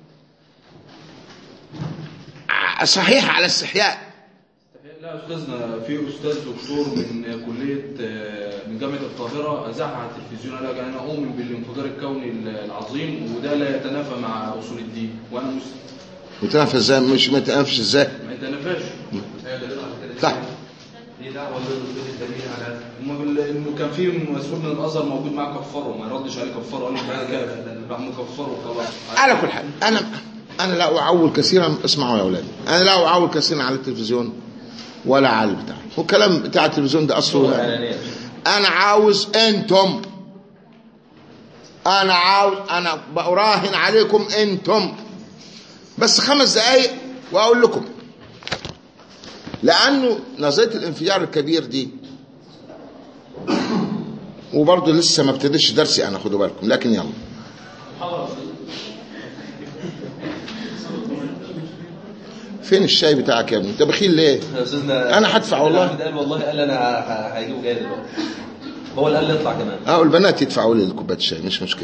ع- صحيح على استحياء لا استاذنا في استاذ دكتور من كليه آه، من جامعه القاهره اذاعها على التلفزيون قال لك انا اؤمن بالانفجار الكوني العظيم وده لا يتنافى مع اصول الدين وانا مسلم متنافس ازاي مش متنافس ازاي ما يتنافاش صح دي دعوه للوجود الدليل على هما بال- انه كان في مسؤول من الازهر موجود معاه كفره ما يردش عليه كفره قال له ده كافر راح مكفره وخلاص على كل حال انا انا لا اعول كثيرا اسمعوا يا اولاد انا لا اعول كثيرا على التلفزيون ولا على البتاع والكلام بتاع التلفزيون ده اصله اعلانيه انا عاوز انتم انا عاوز انا براهن عليكم انتم بس خمس دقايق واقول لكم لانه نظريه الانفجار الكبير دي وبرضه لسه ما ابتديش درسي انا خدوا بالكم لكن يلا فين الشاي بتاعك يا ابني انت بخيل ليه يا استاذنا أنا هدفع والله. أحمد قال والله قال انا ه- هجيبه جاي دلوقتي هو اللي قال لي اطلع كمان اه البنات يدفعوا لي كوبايه الشاي مش مشكله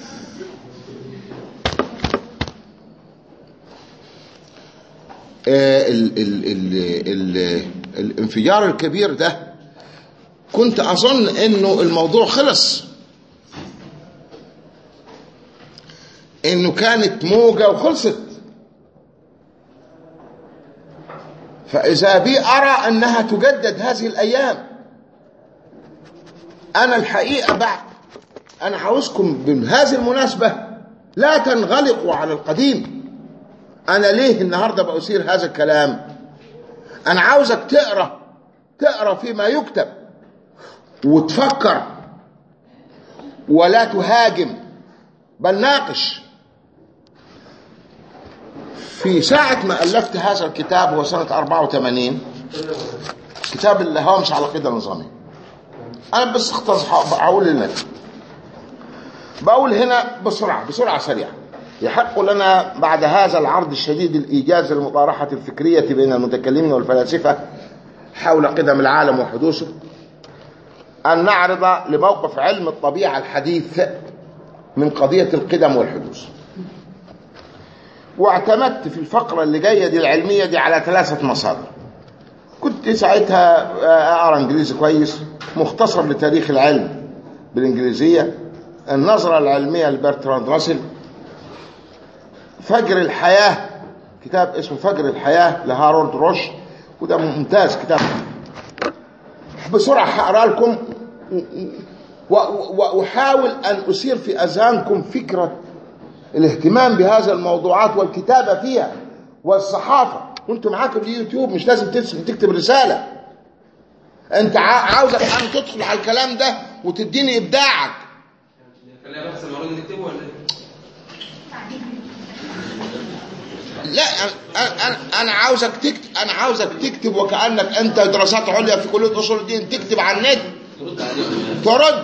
آه ال ال ال ال الانفجار الكبير ده كنت اظن انه الموضوع خلص انه كانت موجه وخلصت فاذا بي ارى انها تجدد هذه الايام انا الحقيقه بعد انا عاوزكم بهذه المناسبه لا تنغلقوا على القديم انا ليه النهارده باثير هذا الكلام انا عاوزك تقرا تقرا فيما يكتب وتفكر ولا تهاجم بل ناقش في ساعة ما ألفت هذا الكتاب هو سنة 84 كتاب الهوامش على العقيدة النظامية انا بس اختص اقول لك بقول هنا بسرعه بسرعه سريعه يحق لنا بعد هذا العرض الشديد الايجاز للمطارحه الفكريه بين المتكلمين والفلاسفه حول قدم العالم وحدوثه ان نعرض لموقف علم الطبيعه الحديث من قضيه القدم والحدوث واعتمدت في الفقره اللي جايه دي العلميه دي على ثلاثه مصادر كنت ساعتها اقرا انجليزي كويس مختصر لتاريخ العلم بالانجليزيه النظره العلميه لبرتراند راسل فجر الحياه كتاب اسمه فجر الحياه لهارولد روش وده ممتاز كتاب بسرعه هقرا لكم و- و- واحاول ان اثير في اذهانكم فكره الاهتمام بهذا الموضوعات والكتابه فيها والصحافه وانت معاك اليوتيوب مش لازم ترسم تكتب رساله انت عا- عاوزك ان تدخل على الكلام ده وتديني ابداعك خلينا بس المعلومه دي نكتبه ولا ايه؟ لا انا انا انا عاوزك تكتب انا عاوزك تكتب وكانك انت دراسات عليا في كليه اصول الدين تكتب على النت ترد عليهم ترد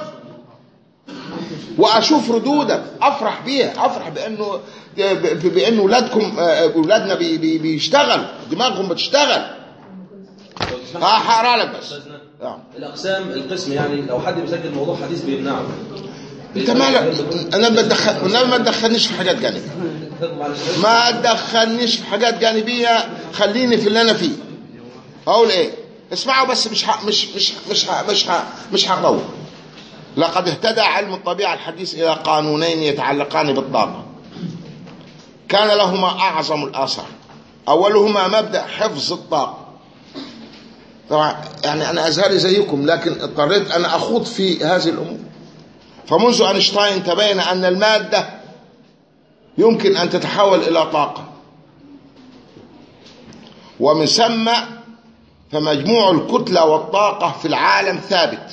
واشوف ردودك افرح بيها افرح بانه ب- بان اولادكم اولادنا بي- بي- بيشتغل دماغهم بتشتغل لو تسمح ها هقرا لك بس استاذنا آه. الاقسام القسم يعني لو حد بيسجل موضوع حديث بيمنعه انت مالك انا ما تدخل انا ما تدخلنيش في حاجات جانبيه معلش ما تدخلنيش في حاجات جانبيه خليني في اللي انا فيه اقول ايه اسمعوا بس مش ح... مش مش مش ح... مش ح... مش هطول لقد اهتدى علم الطبيعه الحديث الى قانونين يتعلقان بالطاقه كان لهما اعظم الاثر اولهما مبدا حفظ الطاقه طبعا يعني انا ازهري زيكم لكن اضطريت ان اخوض في هذه الامور فمنذ اينشتاين تبين ان الماده يمكن ان تتحول الى طاقه ومن ثم فمجموع الكتله والطاقه في العالم ثابت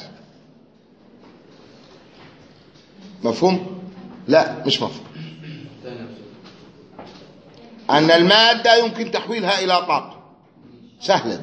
مفهوم لا مش مفهوم ان الماده يمكن تحويلها الى طاقه سهلا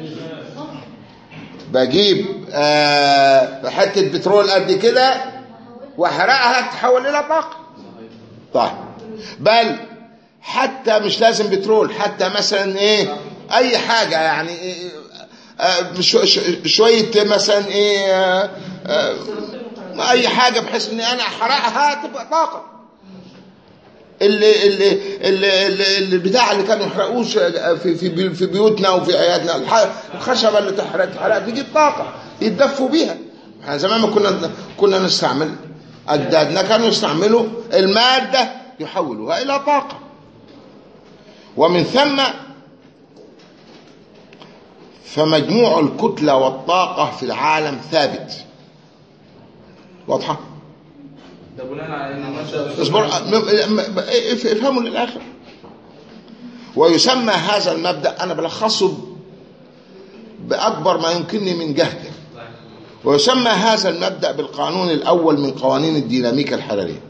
بجيب آه حته بترول قد كده واحرقها تتحول الى طاقه طيب بل حتى مش لازم بترول حتى مثلا ايه اي حاجه يعني إيه آه، شو- شو- شويه مثلا ايه آه، آه، اي حاجه بحيث ان انا احرقها تبقى طاقه اللي اللي اللي, اللي, اللي بتاع اللي كانوا يحرقوه في في بي- في بيوتنا وفي عيادنا الح- الخشبه اللي تحرق تحرق تجيب طاقه يتدفوا بيها احنا زمان ما كنا كنا نستعمل اجدادنا كانوا يستعملوا الماده يحولوها الى طاقه ومن ثم فمجموع الكتله والطاقه في العالم ثابت واضحه ده بناء على ان الماده اصبر م- م- اف- افهموا للاخر ويسمى هذا المبدا انا بلخصه باكبر ما يمكنني من جهده ويسمى هذا المبدا بالقانون الاول من قوانين الديناميكا الحراريه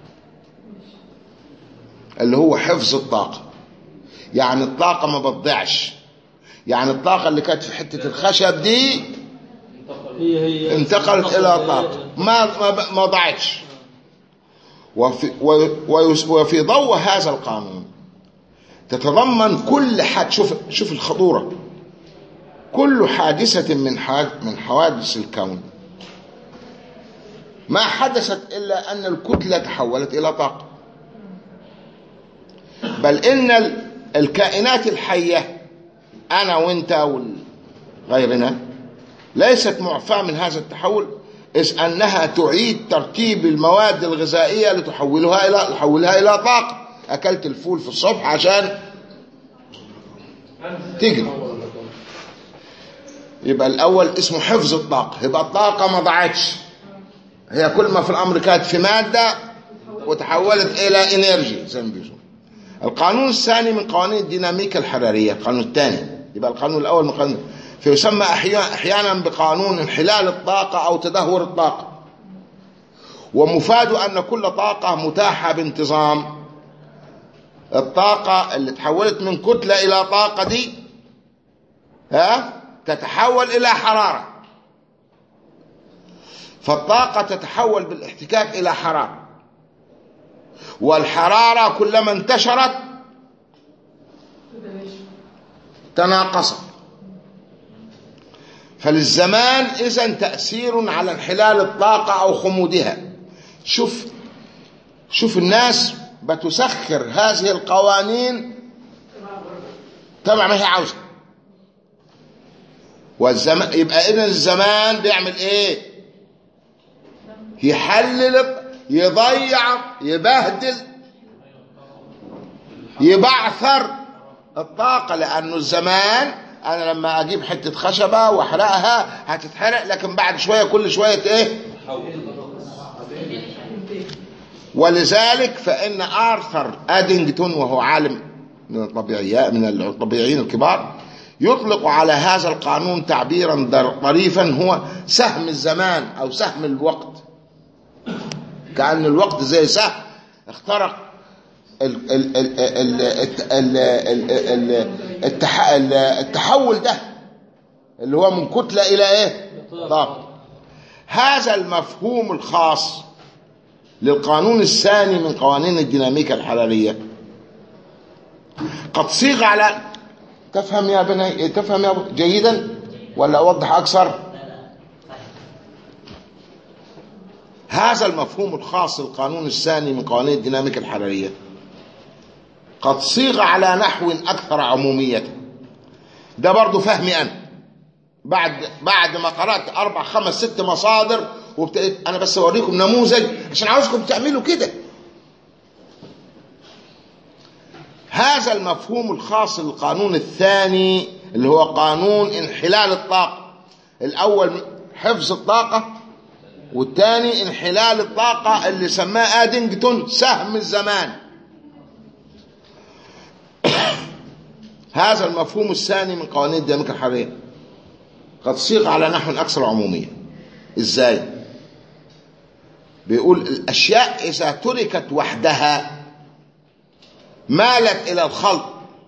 اللي هو حفظ الطاقه يعني الطاقه ما بتضيعش يعني الطاقه اللي كانت في حته الخشب دي هي هي انتقلت الى طاقه ما ما ما ضاعتش وفي, ويس- وفي ضوء هذا القانون تتضمن كل حد شوف شوف الخطوره كل حادثه من حاد من حوادث الكون ما حدثت الا ان الكتله تحولت الى طاقه بل ان ال- الكائنات الحيه انا وانت وغيرنا ليست معفاة من هذا التحول إذ أنها تعيد ترتيب المواد الغذائية لتحولها إلى تحولها إلى طاقة أكلت الفول في الصبح عشان تجري يبقى الأول اسمه حفظ الطاقة يبقى الطاقة ما ضاعتش هي كل ما في الأمر كانت في مادة وتحولت إلى إنرجي زي ما بيقولوا القانون الثاني من قوانين الديناميكا الحرارية القانون الثاني يبقى القانون الأول من قانون فيسمى أحيا- أحيانا بقانون انحلال الطاقة أو تدهور الطاقة ومفاد أن كل طاقة متاحة بانتظام الطاقة اللي تحولت من كتلة إلى طاقة دي ها تتحول إلى حرارة فالطاقة تتحول بالاحتكاك إلى حرارة والحرارة كلما انتشرت تناقصت فللزمان إذا تأثير على انحلال الطاقة أو خمودها شوف شوف الناس بتسخر هذه القوانين تبع ما هي عاوزة والزمان يبقى إذا الزمان بيعمل إيه؟ يحلل الط- يضيع يبهدل يبعثر الطاقة لأنه الزمان أنا لما أجيب حتة خشبة وأحرقها هتتحرق لكن بعد شوية كل شوية إيه؟ ولذلك فإن آرثر أدينجتون وهو عالم من الطبيعيات من الطبيعيين الكبار يطلق على هذا القانون تعبيرا در- طريفا هو سهم الزمان أو سهم الوقت كأن الوقت زي سهم اخترق ال- ال- ال- ال- الت- ال- ال- ال- التح- ال- التحول ده اللي هو من كتلة إلى إيه؟ طاقة هذا المفهوم الخاص للقانون الثاني من قوانين الديناميكا الحرارية قد صيغ على تفهم يا بني تفهم يا أبو جيدا ولا أوضح أكثر هذا المفهوم الخاص للقانون الثاني من قوانين الديناميكا الحرارية قد صيغ على نحو أكثر عمومية ده برضو فهمي أنا بعد بعد ما قرأت أربع خمس ست مصادر وابتديت أنا بس أوريكم نموذج عشان عاوزكم تعملوا كده هذا المفهوم الخاص للقانون الثاني اللي هو قانون انحلال الطاقة الأول حفظ الطاقة والثاني انحلال الطاقة اللي سماه أدينجتون سهم الزمان هذا المفهوم الثاني من قوانين الديناميكا الحرارية قد صيغ على نحو أكثر عمومية إزاي؟ بيقول الأشياء إذا تركت وحدها مالت إلى الخلط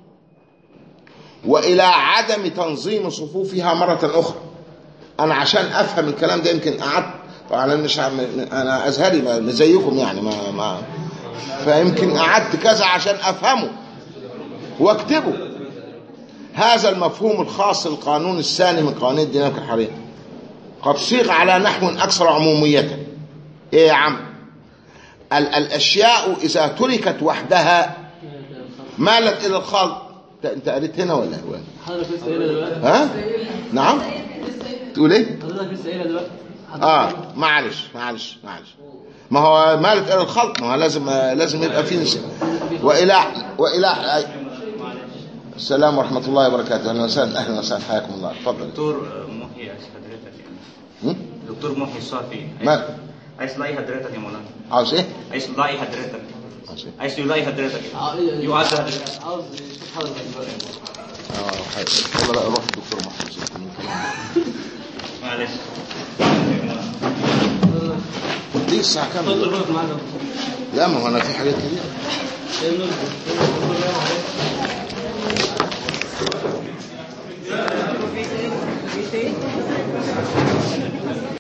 وإلى عدم تنظيم صفوفها مرة أخرى أنا عشان أفهم الكلام ده يمكن قعدت طبعا أنا مش عم- أنا أزهري ما- مش زيكم يعني ما ما فيمكن قعدت كذا عشان أفهمه واكتبه هذا المفهوم الخاص للقانون الثاني من قوانين الديناميكا الحرية قد صيغ على نحو أكثر عمومية إيه يا عم ال- الأشياء إذا تركت وحدها مالت إلى الخلق أنت- أنت قريت هنا ولا هو حضرتك لسه قايلها دلوقتي ها نعم تقول ايه حضرتك لسه قايلها دلوقتي اه معلش معلش معلش ما هو مالت الى الخلق ما هو لازم لازم يبقى في نساء والى والى السلام ورحمه الله وبركاته اهلا وسهلا اهلا وسهلا حياكم الله اتفضل دكتور محي عايز حضرتك يعني هم؟ دكتور محي الصافي مال عايز لاقي حضرتك يا مولانا عاوز ايه عايز لاقي حضرتك عاوز ايه عايز يلاقي حضرتك ع- إيه- إيه- يعز حضرتك عاوز يشوف حضرتك دلوقتي اه حلو يلا بقى روح الدكتور محمد معلش دي الساعه كام اتفضل روح معانا لا ما هو انا في حاجات كتير ايه النور ده؟